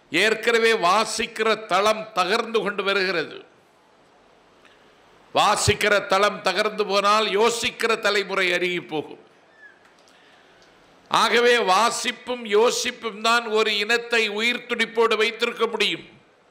ஏற்கனவே வாசிக்கிற தளம் தகர்ந்து கொண்டு வருகிறது வாசிக்கிற தளம் தகர்ந்து போனால் யோசிக்கிற தலைமுறை அருகி போகும் ஆகவே வாசிப்பும் யோசிப்பும் தான் ஒரு இனத்தை உயிர் துடிப்போடு வைத்திருக்க முடியும்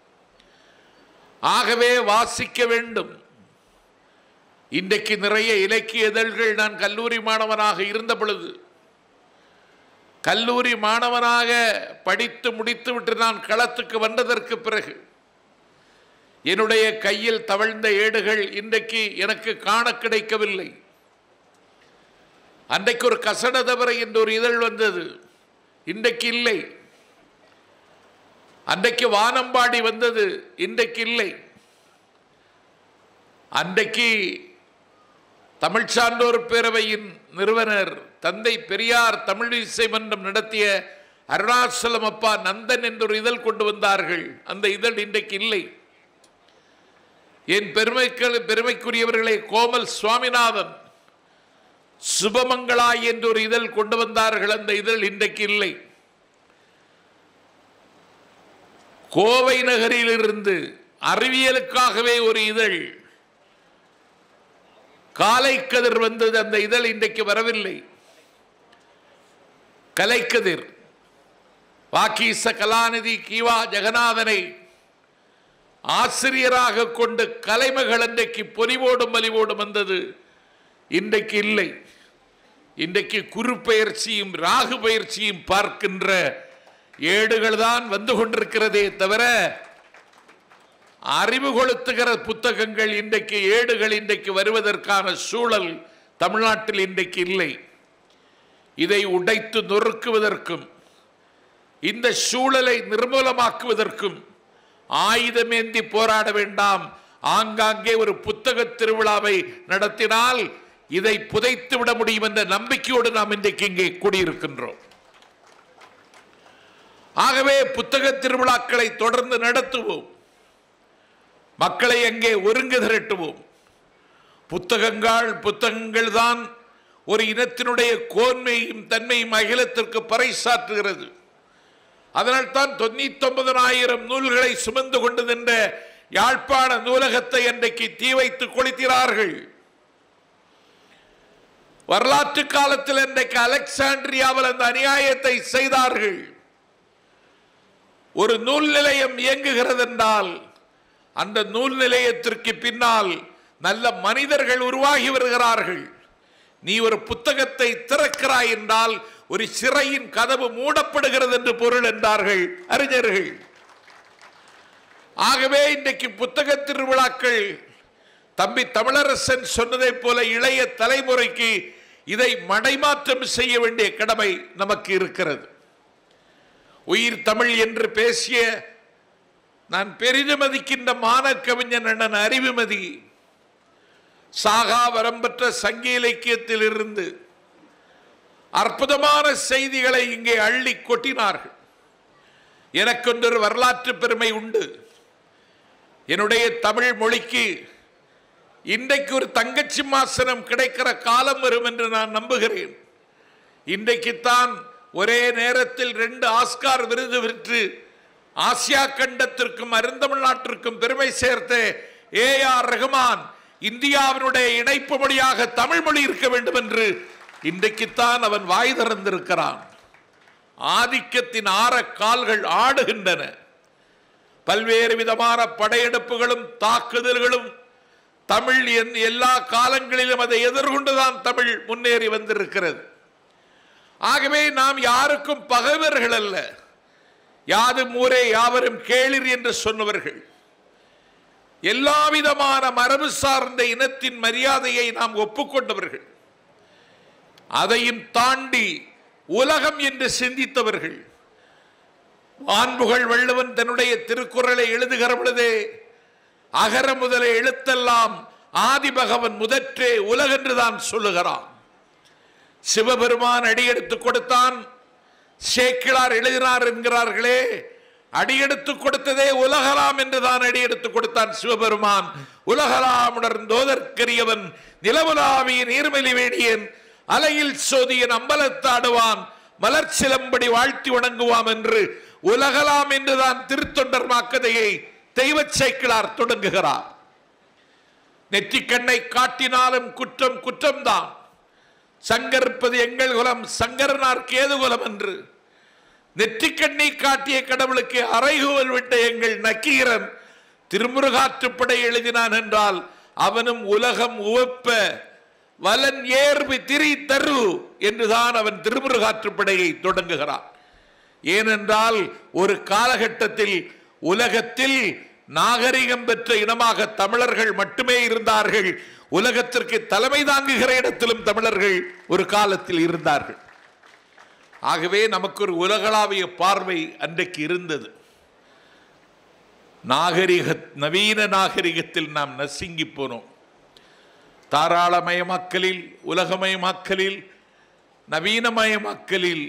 ஆகவே வாசிக்க வேண்டும் இன்றைக்கு நிறைய இலக்கிய இதழ்கள் நான் கல்லூரி மாணவனாக இருந்த பொழுது கல்லூரி மாணவனாக படித்து முடித்துவிட்டு நான் களத்துக்கு வந்ததற்கு பிறகு என்னுடைய கையில் தவழ்ந்த ஏடுகள் இன்றைக்கு எனக்கு காண கிடைக்கவில்லை அன்றைக்கு ஒரு கசடதவரை என்ற ஒரு இதழ் வந்தது இன்றைக்கு இல்லை அன்றைக்கு வானம்பாடி வந்தது இன்றைக்கு இல்லை அன்றைக்கு தமிழ் சான்றோர் பேரவையின் நிறுவனர் தந்தை பெரியார் தமிழ் இசை மன்றம் நடத்திய அருணாச்சலம் அப்பா நந்தன் என்ற ஒரு இதழ் கொண்டு வந்தார்கள் அந்த இதழ் இன்றைக்கு இல்லை என் பெருமைக்கள் பெருமைக்குரியவர்களே கோமல் சுவாமிநாதன் சுபமங்களா என்ற ஒரு இதழ் கொண்டு வந்தார்கள் அந்த இதழ் இன்றைக்கு இல்லை கோவை நகரிலிருந்து அறிவியலுக்காகவே ஒரு இதழ் காலை கதிர் வந்தது அந்த இதழ் இன்றைக்கு வரவில்லை கலைக்கதிர் வாக்கீச கலாநிதி கீவா ஜெகநாதனை ஆசிரியராக கொண்டு கலைமகள் அன்றைக்கு பொலிவோடும் மலிவோடும் வந்தது இன்றைக்கு இல்லை இன்றைக்கு குரு பயிற்சியும் ராகு பயிற்சியும் பார்க்கின்ற ஏடுகள் தான் வந்து கொண்டிருக்கிறதே தவிர அறிவு கொளுத்துகிற புத்தகங்கள் இன்றைக்கு ஏடுகள் இன்றைக்கு வருவதற்கான சூழல் தமிழ்நாட்டில் இன்றைக்கு இல்லை இதை உடைத்து நொறுக்குவதற்கும் இந்த சூழலை நிர்மூலமாக்குவதற்கும் ஆயுதமேந்தி போராட வேண்டாம் ஆங்காங்கே ஒரு புத்தக திருவிழாவை நடத்தினால் இதை புதைத்து விட முடியும் என்ற நம்பிக்கையோடு நாம் இன்றைக்கு இங்கே கூடியிருக்கின்றோம் ஆகவே புத்தக திருவிழாக்களை தொடர்ந்து நடத்துவோம் மக்களை அங்கே ஒருங்கு திரட்டுவோம் புத்தகங்கள் புத்தகங்கள் தான் ஒரு இனத்தினுடைய கோன்மையும் தன்மையும் அகிலத்திற்கு பறைசாற்றுகிறது அதனால் தான் தொண்ணூத்தி ஒன்பதனாயிரம் நூல்களை சுமந்து கொண்டு நின்ற யாழ்ப்பாண நூலகத்தை அன்றைக்கு தீ வைத்து கொளுத்தினார்கள் வரலாற்று காலத்தில் இன்றைக்கு அலெக்சாண்ட்ரியாவில் அந்த அநியாயத்தை செய்தார்கள் ஒரு நூல் நிலையம் இயங்குகிறது என்றால் அந்த நூல் நிலையத்திற்கு பின்னால் நல்ல மனிதர்கள் உருவாகி வருகிறார்கள் நீ ஒரு புத்தகத்தை திறக்கிறாய் என்றால் ஒரு சிறையின் கதவு மூடப்படுகிறது என்று பொருள் என்றார்கள் அறிஞர்கள் ஆகவே இன்றைக்கு புத்தக திருவிழாக்கள் தம்பி தமிழரசன் சொன்னதைப் போல இளைய தலைமுறைக்கு இதை மடைமாற்றம் செய்ய வேண்டிய கடமை நமக்கு இருக்கிறது உயிர் தமிழ் என்று பேசிய நான் பெரிதும் மதிக்கின்ற மானக்கவிஞன் அண்ணன் அறிவுமதி சாகா வரம் பெற்ற சங்க இலக்கியத்தில் இருந்து அற்புதமான செய்திகளை இங்கே அள்ளி கொட்டினார்கள் எனக்கொன்றொரு வரலாற்று பெருமை உண்டு என்னுடைய தமிழ் மொழிக்கு இன்றைக்கு ஒரு தங்கச் சிம்மாசனம் கிடைக்கிற காலம் வரும் என்று நான் நம்புகிறேன் இன்றைக்குத்தான் ஒரே நேரத்தில் ரெண்டு ஆஸ்கார் விருது பெற்று ஆசியா கண்டத்திற்கும் அருந்தமிழ்நாட்டிற்கும் பெருமை சேர்த்த ஏ ஆர் ரஹ்மான் இந்தியாவினுடைய இணைப்பு மொழியாக தமிழ் மொழி இருக்க வேண்டும் என்று இன்றைக்குத்தான் அவன் வாய் திறந்திருக்கிறான் ஆதிக்கத்தின் ஆற கால்கள் ஆடுகின்றன பல்வேறு விதமான படையெடுப்புகளும் தாக்குதல்களும் தமிழ் என் எல்லா காலங்களிலும் அதை எதிர்கொண்டுதான் தமிழ் முன்னேறி வந்திருக்கிறது ஆகவே நாம் யாருக்கும் பகைவர்கள் அல்ல யாதும் ஊரே யாவரும் கேளிர் என்று சொன்னவர்கள் எல்லா விதமான மரபு சார்ந்த இனத்தின் மரியாதையை நாம் ஒப்புக்கொண்டவர்கள் அதையும் தாண்டி உலகம் என்று சிந்தித்தவர்கள் வான்புகள் வள்ளுவன் தன்னுடைய திருக்குறளை எழுதுகிற பொழுதே அகர முதல எழுத்தெல்லாம் ஆதிபகவன் முதற்றே உலகென்று தான் சொல்லுகிறான் சிவபெருமான் அடியெடுத்து கொடுத்தான் சேக்கிழார் எழுதினார் என்கிறார்களே அடியெடுத்து கொடுத்ததே உலகலாம் என்று தான் அடியெடுத்து கொடுத்தான் சிவபெருமான் உலகலாம் உணர்ந்தோதற்கரியவன் நிலவுலாவிய நீர்மலி வேணியன் அலையில் சோதியன் அம்பலத்தாடுவான் மலர் சிலம்படி வாழ்த்தி வணங்குவாம் என்று உலகலாம் என்றுதான் திருத்தொண்டர் மாக்கதையை தெய்வ சேக்கிழார் தொடங்குகிறார் நெற்றிக்கண்ணை காட்டினாலும் குற்றம் குற்றம்தான் சங்கரிப்பது எங்கள் குலம் சங்கரனார் கேது குலம் என்று நெற்றிக்கண்ணை காட்டிய கடவுளுக்கு அறைகோல் விட்ட எங்கள் நக்கீரன் திருமுருகாற்றுப்படை எழுதினான் என்றால் அவனும் உலகம் உவப்ப வலன் ஏர்வு திரி தரு என்றுதான் அவன் திருமுருகாற்றுப்படையை தொடங்குகிறான் ஏனென்றால் ஒரு காலகட்டத்தில் உலகத்தில் நாகரிகம் பெற்ற இனமாக தமிழர்கள் மட்டுமே இருந்தார்கள் உலகத்திற்கு தலைமை தாங்குகிற இடத்திலும் தமிழர்கள் ஒரு காலத்தில் இருந்தார்கள் ஆகவே நமக்கு ஒரு உலகளாவிய பார்வை அன்றைக்கு இருந்தது நாகரிக நவீன நாகரிகத்தில் நாம் நசுங்கி போனோம் தாராளமயமாக்கலில் உலகமயமாக்கலில் நவீனமயமாக்கலில்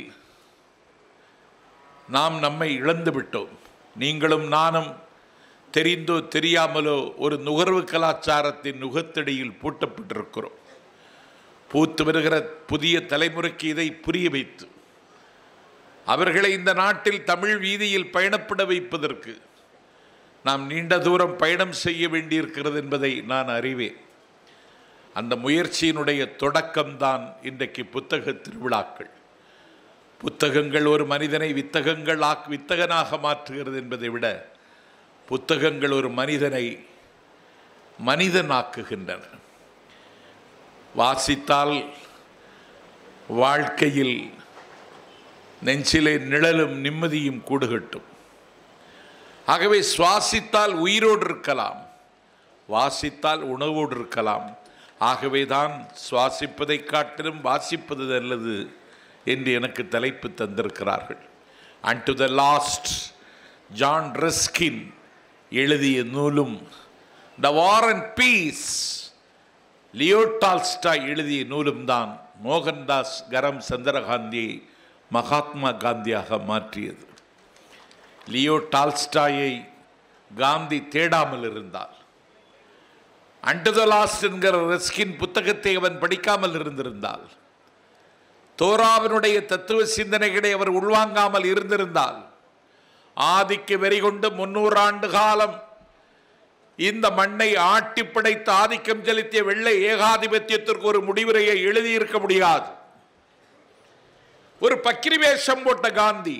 நாம் நம்மை இழந்து விட்டோம் நீங்களும் நானும் தெரிந்தோ தெரியாமலோ ஒரு நுகர்வு கலாச்சாரத்தின் நுகத்தடியில் பூட்டப்பட்டிருக்கிறோம் பூத்து வருகிற புதிய தலைமுறைக்கு இதை புரிய வைத்து அவர்களை இந்த நாட்டில் தமிழ் வீதியில் பயணப்பட வைப்பதற்கு நாம் நீண்ட தூரம் பயணம் செய்ய வேண்டியிருக்கிறது என்பதை நான் அறிவேன் அந்த முயற்சியினுடைய தொடக்கம்தான் இன்றைக்கு புத்தக திருவிழாக்கள் புத்தகங்கள் ஒரு மனிதனை வித்தகங்கள் ஆக் வித்தகனாக மாற்றுகிறது என்பதை விட புத்தகங்கள் ஒரு மனிதனை மனிதனாக்குகின்றன வாசித்தால் வாழ்க்கையில் நெஞ்சிலே நிழலும் நிம்மதியும் கூடுகட்டும் ஆகவே சுவாசித்தால் உயிரோடு இருக்கலாம் வாசித்தால் உணவோடு இருக்கலாம் ஆகவே தான் சுவாசிப்பதை காட்டிலும் வாசிப்பது நல்லது என்று எனக்கு தலைப்பு தந்திருக்கிறார்கள் and to the last John Ruskin எழுதிய நூலும் the war and peace Leo Tolstoy எழுதிய நூலும் தான் மோகன்தாஸ் கரம் சந்திரகாந்தியை மகாத்மா காந்தியாக மாற்றியது லியோ டால்ஸ்டாயை காந்தி தேடாமல் இருந்தால் அண்டு த லாஸ்ட் என்கிற ரெஸ்கின் புத்தகத்தை அவன் படிக்காமல் இருந்திருந்தால் தோராவினுடைய தத்துவ சிந்தனைகளை அவர் உள்வாங்காமல் இருந்திருந்தால் ஆதிக்கு வெறி கொண்டு முன்னூறு ஆண்டு காலம் இந்த மண்ணை ஆட்டி படைத்து ஆதிக்கம் செலுத்திய வெள்ளை ஏகாதிபத்தியத்திற்கு ஒரு முடிவுரையை எழுதியிருக்க முடியாது ஒரு பக்கிரி வேஷம் போட்ட காந்தி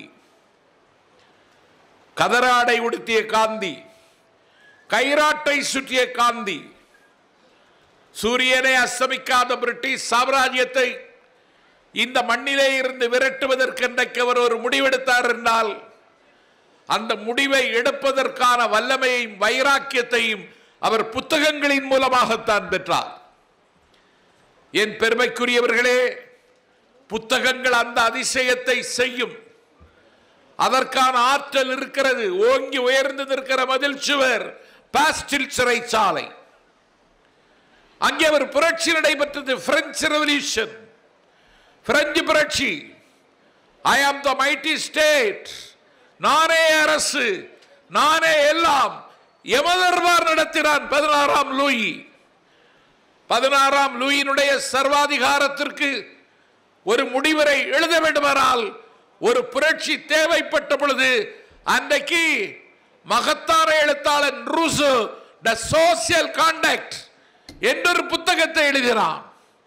கதராடை உடுத்திய காந்தி கைராட்டை சுற்றிய காந்தி சூரியனை அஸ்தமிக்காத பிரிட்டிஷ் சாம்ராஜ்யத்தை இந்த மண்ணிலே இருந்து விரட்டுவதற்கென்றைக்கு அவர் ஒரு முடிவெடுத்தார் என்றால் அந்த முடிவை எடுப்பதற்கான வல்லமையையும் வைராக்கியத்தையும் அவர் புத்தகங்களின் மூலமாகத்தான் பெற்றார் என் பெருமைக்குரியவர்களே புத்தகங்கள் அந்த அதிசயத்தை செய்யும் அதற்கான ஆற்றல் இருக்கிறது ஓங்கி உயர்ந்து நிற்கிற மதில் சுவர் பாஸ்டில் சிறைச்சாலை அங்கே ஒரு புரட்சி நடைபெற்றது பிரெஞ்சு ரெவல்யூஷன் பிரெஞ்சு புரட்சி ஐ ஆம் த மைட்டி ஸ்டேட் நானே அரசு நானே எல்லாம் யமதர்பார் நடத்தினான் பதினாறாம் லூயி பதினாறாம் லூயினுடைய சர்வாதிகாரத்திற்கு ஒரு முடிவரை எழுத வேண்டுமானால் ஒரு புரட்சி தேவைப்பட்ட பொழுது அன்றைக்கு மகத்தான எழுத்தாளன் ரூசோ த சோசியல் கான்டாக்ட் என்றொரு புத்தகத்தை எழுதினான்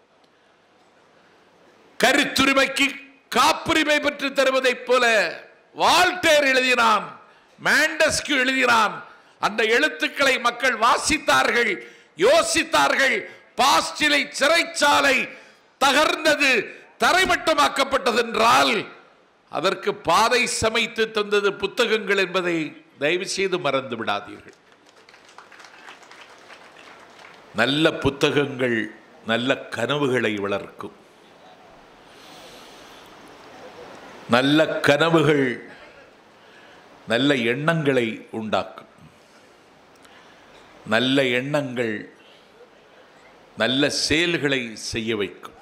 கருத்துரிமைக்கு காப்புரிமை பெற்று தருவதைப் போல வால்டேர் எழுதினான் மேண்டஸ்கு எழுதினான் அந்த எழுத்துக்களை மக்கள் வாசித்தார்கள் யோசித்தார்கள் பாஸ்டிலை சிறைச்சாலை தகர்ந்தது தரைமட்டமாக்கப்பட்டது என்றால் அதற்கு பாதை சமைத்து தந்தது புத்தகங்கள் என்பதை தயவு செய்து மறந்து விடாதீர்கள் நல்ல புத்தகங்கள் நல்ல கனவுகளை வளர்க்கும் நல்ல கனவுகள் நல்ல எண்ணங்களை உண்டாக்கும் நல்ல எண்ணங்கள் நல்ல செயல்களை செய்ய வைக்கும்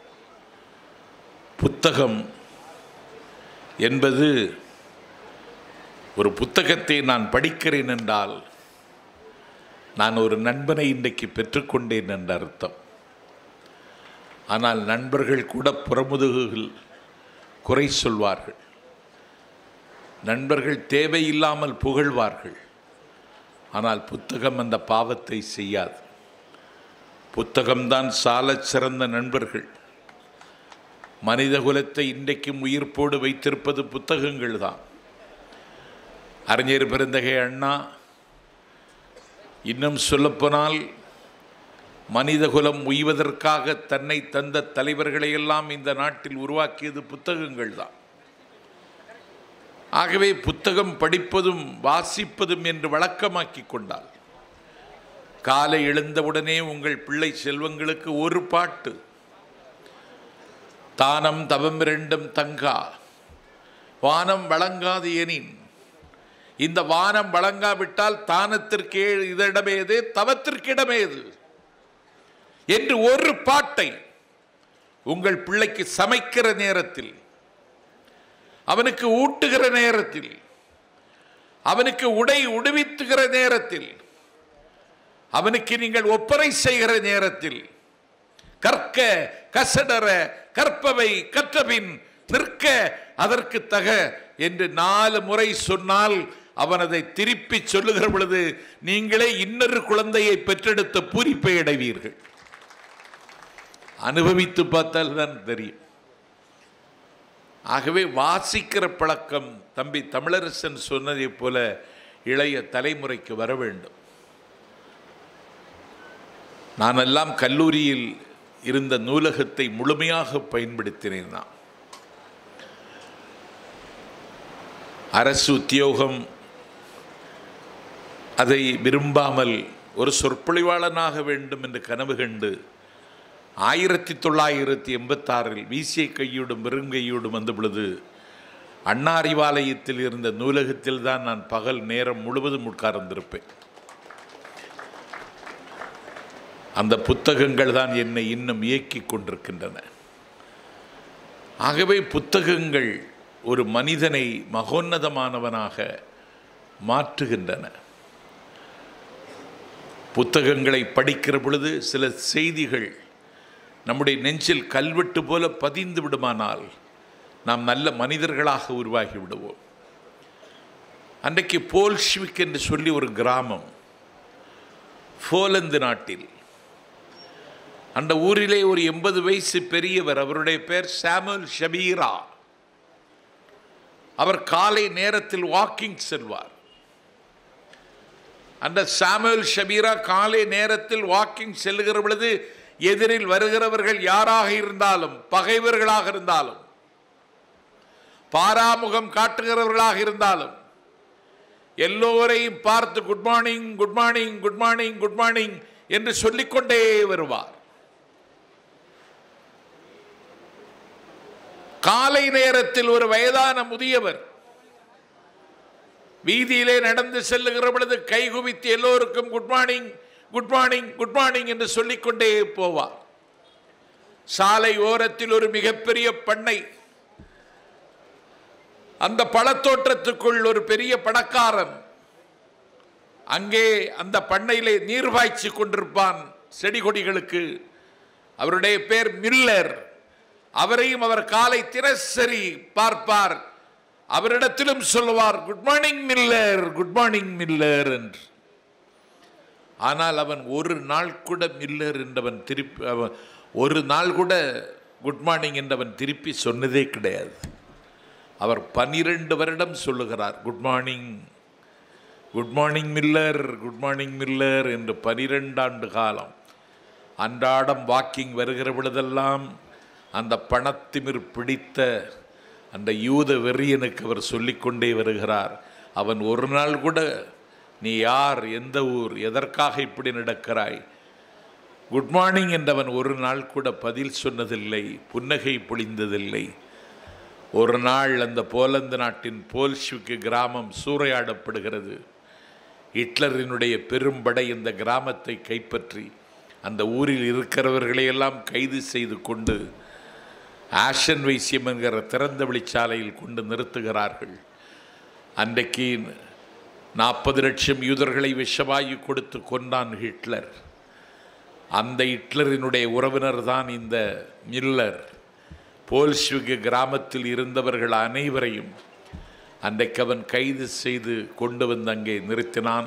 புத்தகம் என்பது ஒரு புத்தகத்தை நான் படிக்கிறேன் என்றால் நான் ஒரு நண்பனை இன்றைக்கு பெற்றுக்கொண்டேன் என்ற அர்த்தம் ஆனால் நண்பர்கள் கூட புறமுதுகுகள் குறை சொல்வார்கள் நண்பர்கள் தேவையில்லாமல் புகழ்வார்கள் ஆனால் புத்தகம் அந்த பாவத்தை செய்யாது புத்தகம்தான் சாலச் சிறந்த நண்பர்கள் மனித குலத்தை இன்றைக்கும் உயிர்ப்போடு வைத்திருப்பது புத்தகங்கள் தான் அறிஞர் பெருந்தகை அண்ணா இன்னும் சொல்லப்போனால் மனிதகுலம் உய்வதற்காக தன்னை தந்த தலைவர்களையெல்லாம் இந்த நாட்டில் உருவாக்கியது புத்தகங்கள் தான் ஆகவே புத்தகம் படிப்பதும் வாசிப்பதும் என்று வழக்கமாக்கி கொண்டால் காலை எழுந்தவுடனே உங்கள் பிள்ளை செல்வங்களுக்கு ஒரு பாட்டு தானம் தவம் இரண்டும் தங்கா வானம் வழங்காது எனின் இந்த வானம் வழங்காவிட்டால் தானத்திற்கு இதடமேது தவத்திற்கு இடமேது என்று ஒரு பாட்டை உங்கள் பிள்ளைக்கு சமைக்கிற நேரத்தில் அவனுக்கு ஊட்டுகிற நேரத்தில் அவனுக்கு உடை உடுவித்துகிற நேரத்தில் அவனுக்கு நீங்கள் ஒப்பனை செய்கிற நேரத்தில் கற்க கசடர கற்பவை கற்றபின் நிற்க அதற்கு தக என்று நாலு முறை சொன்னால் அவன் அதை திருப்பி சொல்லுகிற பொழுது நீங்களே இன்னொரு குழந்தையை பெற்றெடுத்த பூரிப்பை அடைவீர்கள் அனுபவித்து பார்த்தால் தான் தெரியும் ஆகவே வாசிக்கிற பழக்கம் தம்பி தமிழரசன் சொன்னதைப் போல இளைய தலைமுறைக்கு வர வேண்டும் நானெல்லாம் கல்லூரியில் இருந்த நூலகத்தை முழுமையாக பயன்படுத்தினேன் நான் அரசு உத்தியோகம் அதை விரும்பாமல் ஒரு சொற்பொழிவாளனாக வேண்டும் என்று கனவு கண்டு ஆயிரத்தி தொள்ளாயிரத்தி எண்பத்தாறில் வீசிய கையோடும் வெறுங்கையோடும் வந்த பொழுது அண்ணா அறிவாலயத்தில் இருந்த நூலகத்தில் தான் நான் பகல் நேரம் முழுவதும் உட்கார்ந்திருப்பேன் அந்த புத்தகங்கள் தான் என்னை இன்னும் இயக்கிக் கொண்டிருக்கின்றன ஆகவே புத்தகங்கள் ஒரு மனிதனை மகோன்னதமானவனாக மாற்றுகின்றன புத்தகங்களை படிக்கிற பொழுது சில செய்திகள் நம்முடைய நெஞ்சில் கல்வெட்டு போல பதிந்து விடுமானால் நாம் நல்ல மனிதர்களாக உருவாகி விடுவோம் அன்றைக்கு போல்ஷ்விக் என்று சொல்லி ஒரு கிராமம் போலந்து நாட்டில் அந்த ஊரிலே ஒரு எண்பது வயசு பெரியவர் அவருடைய பேர் சாமுல் ஷபீரா அவர் காலை நேரத்தில் வாக்கிங் செல்வார் அந்த சாமுவேல் ஷபீரா காலை நேரத்தில் வாக்கிங் செல்லுகிற பொழுது எதிரில் வருகிறவர்கள் யாராக இருந்தாலும் பகைவர்களாக இருந்தாலும் பாராமுகம் காட்டுகிறவர்களாக இருந்தாலும் எல்லோரையும் பார்த்து good morning good morning good morning good morning என்று சொல்லிக்கொண்டே வருவார் காலை நேரத்தில் ஒரு வயதான முதியவர் வீதியிலே நடந்து செல்லுகிற பொழுது கைகுவித்து எல்லோருக்கும் good morning good morning good morning என்று சொல்லிக்கொண்டே போவார் சாலை ஓரத்தில் ஒரு மிகப்பெரிய பண்ணை அந்த பழத்தோட்டத்துக்குள் ஒரு பெரிய பணக்காரன் அங்கே அந்த பண்ணையிலே நீர் பாய்ச்சி கொண்டிருப்பான் செடி கொடிகளுக்கு அவருடைய பேர் மில்லர் அவரையும் அவர் காலை தினசரி பார்ப்பார் அவரிடத்திலும் சொல்லுவார் good morning Miller good morning Miller என்று ஆனால் அவன் ஒரு நாள் கூட மில்லர் என்றவன் திருப்பி அவன் ஒரு நாள் கூட குட் மார்னிங் என்றவன் திருப்பி சொன்னதே கிடையாது அவர் பன்னிரண்டு வருடம் சொல்லுகிறார் good morning good morning Miller good morning Miller என்று பனிரெண்டாண்டு காலம் அன்றாடம் வாக்கிங் வருகிற பொழுதெல்லாம் அந்த பணத்திமிர் பிடித்த அந்த யூத வெறியனுக்கு அவர் சொல்லிக்கொண்டே வருகிறார் அவன் ஒரு நாள் கூட நீ யார் எந்த ஊர் எதற்காக இப்படி நடக்கிறாய் குட் மார்னிங் என்றவன் ஒரு நாள் கூட பதில் சொன்னதில்லை புன்னகை பொழிந்ததில்லை ஒரு நாள் அந்த போலந்து நாட்டின் போல்ஷுக்கு கிராமம் சூறையாடப்படுகிறது ஹிட்லரினுடைய பெரும்படை இந்த கிராமத்தை கைப்பற்றி அந்த ஊரில் இருக்கிறவர்களையெல்லாம் கைது செய்து கொண்டு ஆஷன் வைசியம் என்கிற திறந்த வெளிச்சாலையில் கொண்டு நிறுத்துகிறார்கள் அன்றைக்கு நாற்பது லட்சம் யூதர்களை விஷவாயு கொடுத்து கொண்டான் ஹிட்லர் அந்த ஹிட்லரினுடைய உறவினர் தான் இந்த மில்லர் போல்ஷ்விக் கிராமத்தில் இருந்தவர்கள் அனைவரையும் அன்றைக்கு அவன் கைது செய்து கொண்டு வந்து அங்கே நிறுத்தினான்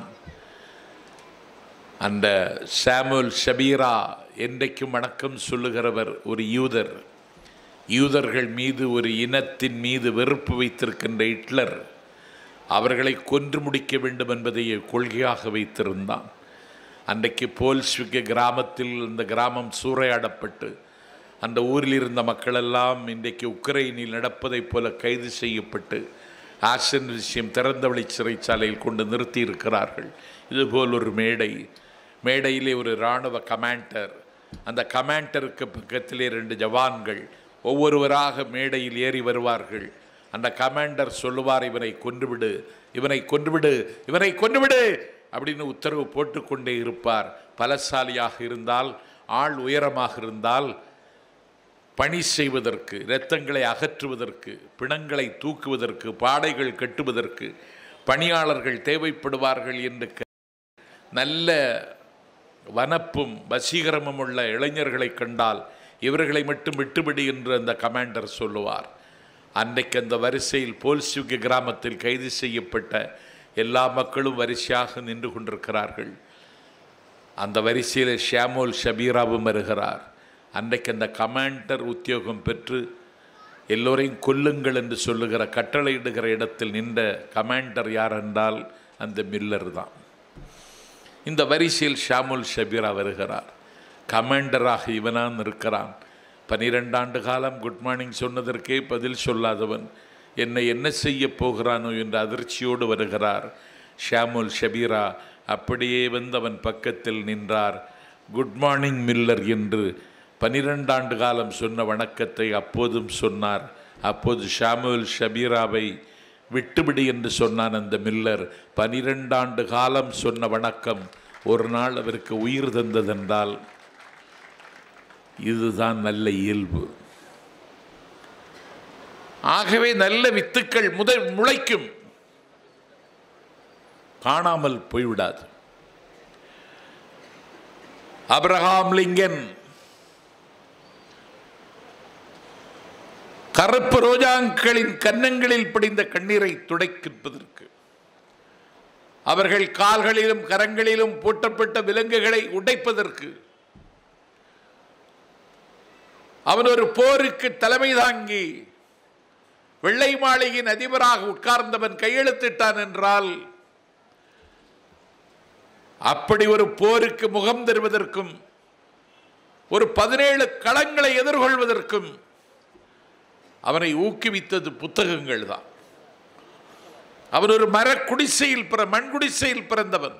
அந்த சாமுவல் ஷபீரா என்றைக்கும் வணக்கம் சொல்லுகிறவர் ஒரு யூதர் யூதர்கள் மீது ஒரு இனத்தின் மீது வெறுப்பு வைத்திருக்கின்ற ஹிட்லர் அவர்களை கொன்று முடிக்க வேண்டும் என்பதை கொள்கையாக வைத்திருந்தான் அன்றைக்கு போல்ஸ்விக்க கிராமத்தில் அந்த கிராமம் சூறையாடப்பட்டு அந்த ஊரில் இருந்த மக்களெல்லாம் இன்றைக்கு உக்ரைனில் நடப்பதைப் போல கைது செய்யப்பட்டு ஆசன் விஷயம் திறந்தவழி சிறைச்சாலையில் கொண்டு நிறுத்தி இருக்கிறார்கள் இதுபோல் ஒரு மேடை மேடையிலே ஒரு இராணுவ கமாண்டர் அந்த கமாண்டருக்கு பக்கத்திலே ரெண்டு ஜவான்கள் ஒவ்வொருவராக மேடையில் ஏறி வருவார்கள் அந்த கமாண்டர் சொல்லுவார் இவனை கொன்றுவிடு இவனை கொன்றுவிடு இவனை கொன்றுவிடு அப்படின்னு உத்தரவு போட்டுக்கொண்டே இருப்பார் பலசாலியாக இருந்தால் ஆள் உயரமாக இருந்தால் பணி செய்வதற்கு இரத்தங்களை அகற்றுவதற்கு பிணங்களை தூக்குவதற்கு பாடைகள் கட்டுவதற்கு பணியாளர்கள் தேவைப்படுவார்கள் என்று க- நல்ல வனப்பும் வசீகரமும் உள்ள இளைஞர்களை கண்டால் இவர்களை மட்டும் விட்டுவிடு என்று அந்த கமாண்டர் சொல்லுவார் அன்றைக்கு அந்த வரிசையில் போல்சுக கிராமத்தில் கைது செய்யப்பட்ட எல்லா மக்களும் வரிசையாக நின்று கொண்டிருக்கிறார்கள் அந்த வரிசையில் ஷியாமோல் ஷபீராவும் வருகிறார் அன்றைக்கு அந்த கமாண்டர் உத்தியோகம் பெற்று எல்லோரையும் கொல்லுங்கள் என்று சொல்லுகிற கட்டளையிடுகிற இடத்தில் நின்ற கமாண்டர் யார் என்றால் அந்த மில்லர் தான் இந்த வரிசையில் ஷாமுல் ஷபீரா வருகிறார் கமாண்டராக இவனான் இருக்கிறான் பனிரெண்டாண்டு காலம் குட் மார்னிங் சொன்னதற்கே பதில் சொல்லாதவன் என்னை என்ன செய்ய போகிறானோ என்ற அதிர்ச்சியோடு வருகிறார் ஷாமுல் ஷபீரா அப்படியே வந்து அவன் பக்கத்தில் நின்றார் குட் மார்னிங் மில்லர் என்று பனிரெண்டாண்டு காலம் சொன்ன வணக்கத்தை அப்போதும் சொன்னார் அப்போது ஷாமுல் ஷபீராவை விட்டுவிடு என்று சொன்னான் அந்த மில்லர் பனிரெண்டாண்டு காலம் சொன்ன வணக்கம் ஒரு நாள் அவருக்கு உயிர் தந்ததென்றால் இதுதான் நல்ல இயல்பு ஆகவே நல்ல வித்துக்கள் முதல் முளைக்கும் காணாமல் போய்விடாது அப்ரஹாம் லிங்கன் கருப்பு ரோஜாக்களின் கன்னங்களில் படிந்த கண்ணீரை துடைக்கிற்பதற்கு அவர்கள் கால்களிலும் கரங்களிலும் பூட்டப்பட்ட விலங்குகளை உடைப்பதற்கு அவன் ஒரு போருக்கு தலைமை தாங்கி வெள்ளை மாளிகையின் அதிபராக உட்கார்ந்தவன் கையெழுத்திட்டான் என்றால் அப்படி ஒரு போருக்கு முகம் தருவதற்கும் ஒரு பதினேழு களங்களை எதிர்கொள்வதற்கும் அவனை ஊக்குவித்தது புத்தகங்கள் தான் அவன் ஒரு மர குடிசையில் பிற மண் குடிசையில் பிறந்தவன்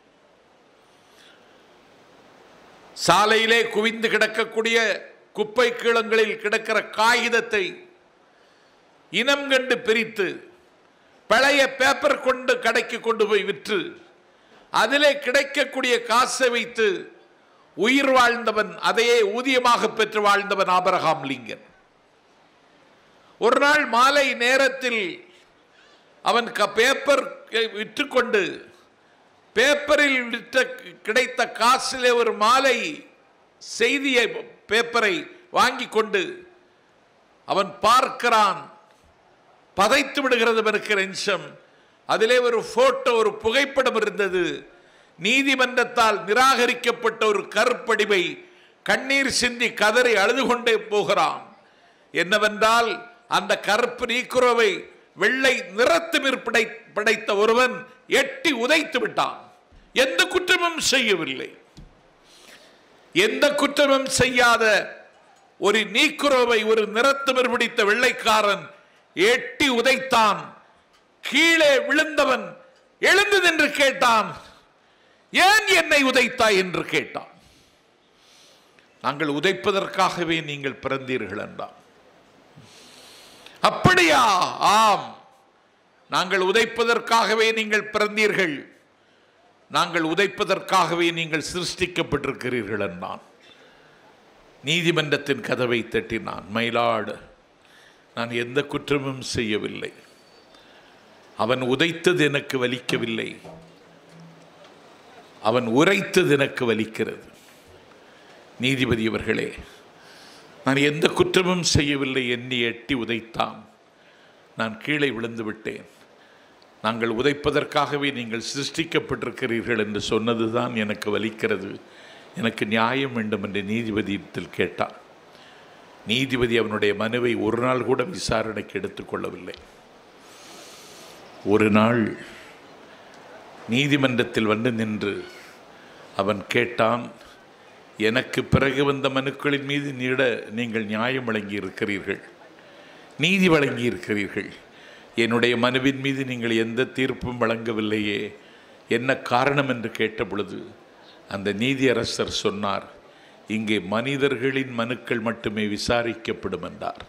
சாலையிலே குவிந்து கிடக்கக்கூடிய குப்பை கீழங்களில் கிடக்கிற காகிதத்தை இனம் கண்டு பிரித்து பழைய பேப்பர் கொண்டு கடைக்கு கொண்டு போய் விற்று அதிலே கிடைக்கக்கூடிய காசை வைத்து உயிர் வாழ்ந்தவன் அதையே ஊதியமாக பெற்று வாழ்ந்தவன் ஆபரகாம் லிங்கன் ஒரு நாள் மாலை நேரத்தில் அவன் க பேப்பர் விற்றுக்கொண்டு பேப்பரில் விற்ற கிடைத்த காசிலே ஒரு மாலை செய்தியை பேப்பரை வாங்கி கொண்டு அவன் பார்க்கிறான் பதைத்து விடுகிறது அவனுக்கு நெஞ்சம் அதிலே ஒரு போட்டோ ஒரு புகைப்படம் இருந்தது நீதிமன்றத்தால் நிராகரிக்கப்பட்ட ஒரு கருப்படிவை கண்ணீர் சிந்தி கதறி அழுது கொண்டே போகிறான் என்னவென்றால் அந்த கருப்பு நீக்குறவை வெள்ளை நிறத்திமிர் படை படைத்த ஒருவன் எட்டி உதைத்து விட்டான் எந்த குற்றமும் செய்யவில்லை எந்த குற்றமும் செய்யாத ஒரு நீக்குறவை ஒரு நிறத்திமிர் பிடித்த வெள்ளைக்காரன் எட்டி உதைத்தான் கீழே விழுந்தவன் எழுந்து நின்று கேட்டான் ஏன் என்னை உதைத்தாய் என்று கேட்டான் நாங்கள் உதைப்பதற்காகவே நீங்கள் பிறந்தீர்கள் என்றான் அப்படியா ஆம் நாங்கள் உதைப்பதற்காகவே நீங்கள் பிறந்தீர்கள் நாங்கள் உதைப்பதற்காகவே நீங்கள் சிருஷ்டிக்கப்பட்டிருக்கிறீர்கள் என்றான் நீதிமன்றத்தின் கதவை தட்டினான் மயிலாடு நான் எந்த குற்றமும் செய்யவில்லை அவன் உதைத்தது எனக்கு வலிக்கவில்லை அவன் உரைத்தது எனக்கு வலிக்கிறது நீதிபதி அவர்களே நான் எந்த குற்றமும் செய்யவில்லை எண்ணி எட்டி உதைத்தான் நான் கீழே விழுந்து விட்டேன் நாங்கள் உதைப்பதற்காகவே நீங்கள் சிருஷ்டிக்கப்பட்டிருக்கிறீர்கள் என்று சொன்னதுதான் எனக்கு வலிக்கிறது எனக்கு நியாயம் வேண்டும் என்று நீதிபதியத்தில் கேட்டான் நீதிபதி அவனுடைய மனுவை ஒரு நாள் கூட விசாரணைக்கு எடுத்துக்கொள்ளவில்லை ஒரு நாள் நீதிமன்றத்தில் வந்து நின்று அவன் கேட்டான் எனக்கு பிறகு வந்த மனுக்களின் மீது நீட நீங்கள் நியாயம் வழங்கி இருக்கிறீர்கள் நீதி வழங்கி இருக்கிறீர்கள் என்னுடைய மனுவின் மீது நீங்கள் எந்த தீர்ப்பும் வழங்கவில்லையே என்ன காரணம் என்று கேட்டபொழுது அந்த நீதியரசர் சொன்னார் இங்கே மனிதர்களின் மனுக்கள் மட்டுமே விசாரிக்கப்படும் என்றார்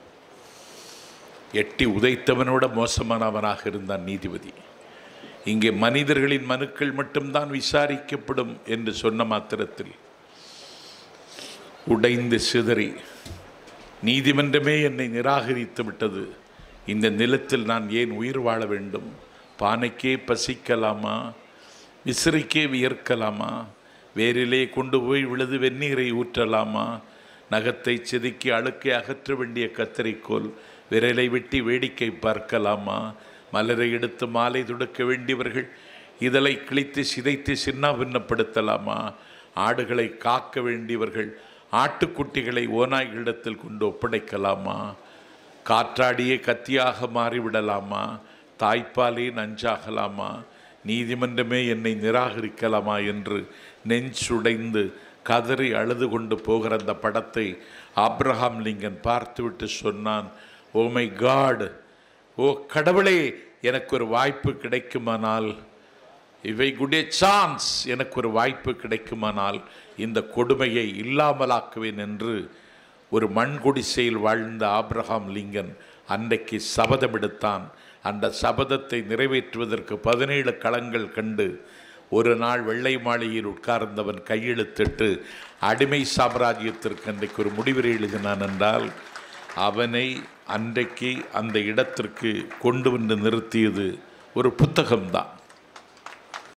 எட்டி உதைத்தவனோட மோசமானவனாக இருந்தான் நீதிபதி இங்கே மனிதர்களின் மனுக்கள் மட்டும்தான் விசாரிக்கப்படும் என்று சொன்ன மாத்திரத்தில் உடைந்து சிதறி நீதிமன்றமே என்னை நிராகரித்து விட்டது இந்த நிலத்தில் நான் ஏன் உயிர் வாழ வேண்டும் பானைக்கே பசிக்கலாமா விசிறிக்கே வியர்க்கலாமா வேரிலே கொண்டு போய் விழுது வெந்நீரை ஊற்றலாமா நகத்தை செதுக்கி அழுக்கை அகற்ற வேண்டிய கத்தரிக்கோல் விரலை வெட்டி வேடிக்கை பார்க்கலாமா மலரை எடுத்து மாலை துடுக்க வேண்டியவர்கள் இதழை கிழித்து சிதைத்து சின்னாபின்னப்படுத்தலாமா ஆடுகளை காக்க வேண்டியவர்கள் ஆட்டுக்குட்டிகளை ஓநாய்களிடத்தில் கொண்டு ஒப்படைக்கலாமா காற்றாடியே கத்தியாக மாறிவிடலாமா தாய்ப்பாலே நஞ்சாகலாமா நீதிமன்றமே என்னை நிராகரிக்கலாமா என்று நெஞ்சுடைந்து கதறி அழுது கொண்டு போகிற அந்த படத்தை ஆப்ரஹாம் லிங்கன் பார்த்துவிட்டு சொன்னான் ஓ மை காட் ஓ கடவுளே எனக்கு ஒரு வாய்ப்பு கிடைக்குமானால் இவை குட் சான்ஸ் எனக்கு ஒரு வாய்ப்பு கிடைக்குமானால் இந்த கொடுமையை இல்லாமலாக்குவேன் என்று ஒரு மண் குடிசையில் வாழ்ந்த ஆப்ரஹாம் லிங்கன் அன்றைக்கு சபதம் எடுத்தான் அந்த சபதத்தை நிறைவேற்றுவதற்கு பதினேழு களங்கள் கண்டு ஒரு நாள் வெள்ளை மாளிகையில் உட்கார்ந்தவன் கையெழுத்திட்டு அடிமை சாம்ராஜ்யத்திற்கு அன்றைக்கு ஒரு முடிவுரை எழுதினான் என்றால் அவனை அன்றைக்கு அந்த இடத்திற்கு கொண்டு வந்து நிறுத்தியது ஒரு புத்தகம்தான்